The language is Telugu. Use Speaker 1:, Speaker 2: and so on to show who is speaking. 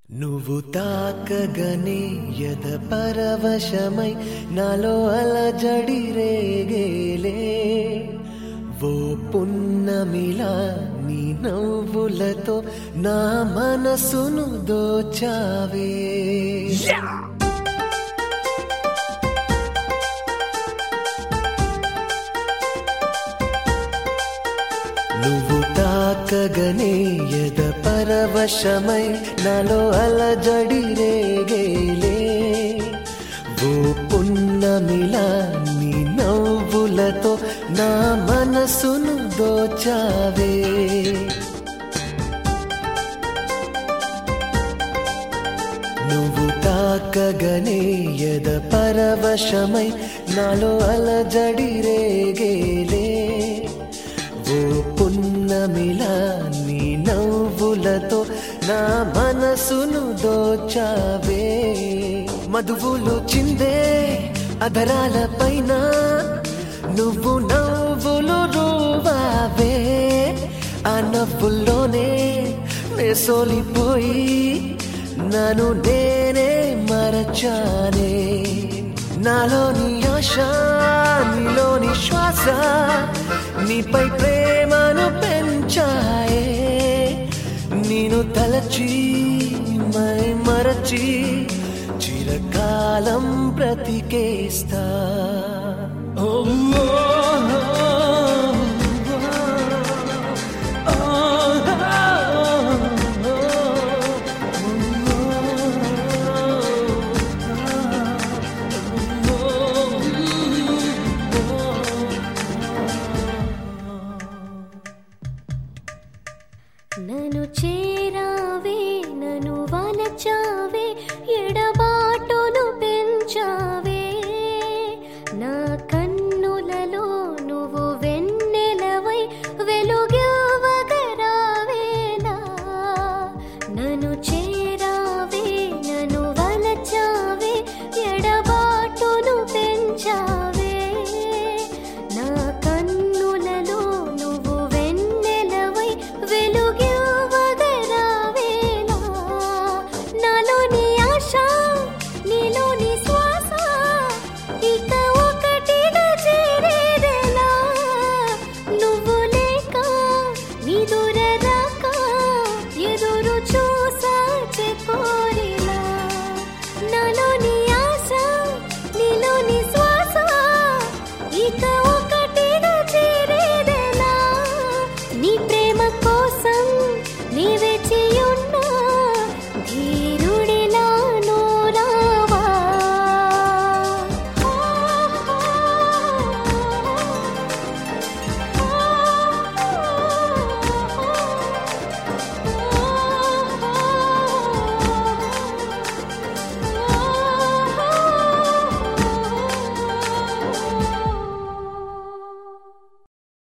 Speaker 1: నువ్వు తాకగనే యద పరవశమై నాలో అలజడి రేగేలే ఓ పున్నమిలా నీ నవ్వులతో నా మనసును దోచావే నువ్వు తాకగనే యద పరవశమై నాలో అలజడి రేగేలే ఓ పున్నమిలా నీ నవ్వులతో నా మనసును దోచావే నువ్వు తాకగనే యద పరవశమై నాలో అలజడి రేగేలే ఓ పున్నమిలా నీ నవ్వులతో నా మనసును దోచావే మధువులు చిందే అధరాల పైన నువ్వు నవ్వులు రూవావే ఆ నవ్వుల్లోనే వేసోలిపోయి నన్ను నేనే మరచానే నాలోని ఆశ నీలోని శ్వాస నీపై ప్రేమను పెంచాయే నేను తలచి మై మరచి చిరకాలం బ్రతికేస్తా ఓ, ఓ, ఓ.